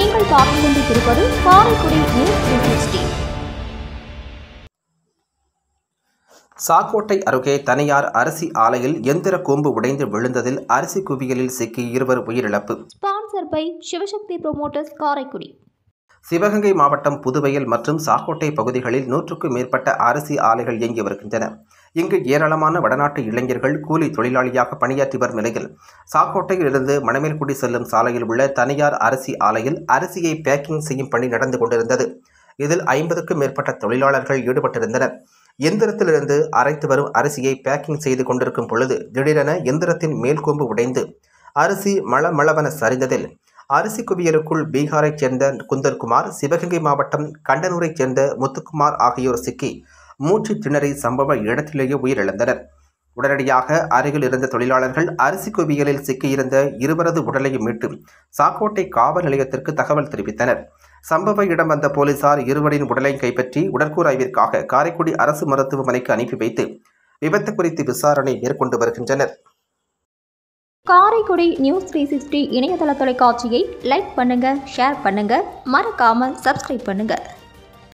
நீங்கள் பார்த்துக் கொண்டிருப்பது Karaikudi news three sixty Sakkottai அருகே தனியார் அரிசி ஆலையில் எந்திர கூம்பு உடைந்து விழுந்ததில் அரிசி குவியலில் சிக்கி இருவர் உயிரிழப்பு sponsor by Sivasakthi promoters Karaikudi Sivaganga மாவட்டம் புதுவயல் மற்றும் சாக்கோட்டை பகுதிகளில் நூற்றுக்கும் மேற்பட்ட அரிசி ஆலைகள் இயங்கி வருகின்றன இங்கு ஏராளமான வடநாட்டு இளைஞர்கள் கூலி தொழிலாளியாக பணியாற்றி வரும் நிலையில் சாக்கோட்டையிலிருந்து மணமேல்குடி செல்லும் சாலையில் உள்ள தனியார் அரிசி ஆலையில் அரிசியை பேக்கிங் செய்யும் பணி நடந்து கொண்டிருந்தது இதில் ஐம்பதுக்கும் மேற்பட்ட தொழிலாளர்கள் ஈடுபட்டிருந்தனர் எந்திரத்திலிருந்து அரைத்து வரும் அரிசியை பேக்கிங் செய்து கொண்டிருக்கும் பொழுது திடீரென எந்திரத்தின் மேல்கொம்பு உடைந்து அரிசி மளமளவென சரிந்ததில் அரிசி குவியலுக்குள் பீகாரைச் சேர்ந்த குந்தர்குமார் சிவகங்கை மாவட்டம் கண்டனூரைச் சேர்ந்த முத்துக்குமார் ஆகியோர் சிக்கி மூச்சு திணறி சம்பவ இடத்திலேயே உயிரிழந்தனர் உடனடியாக அருகில் இருந்த தொழிலாளர்கள் அரிசி குவியலில் சிக்கியிருந்த இருவரது உடலையும் மீட்டு சாக்கோட்டை காவல் நிலையத்திற்கு தகவல் தெரிவித்தனர் சம்பவ இடம் வந்த போலீசார் இருவரின் உடலை கைப்பற்றி உடற்கூறாய்விற்காக காரைக்குடி அரசு மருத்துவமனைக்கு அனுப்பி வைத்து விபத்து குறித்து விசாரணை மேற்கொண்டு வருகின்றனர் காரைக்குடி நியூஸ் த்ரீ சிக்ஸ்டி இணையதள தொலைக்காட்சியை லைக் பண்ணுங்க ஷேர் பண்ணுங்க மறக்காம சப்ஸ்கிரைப் பண்ணுங்க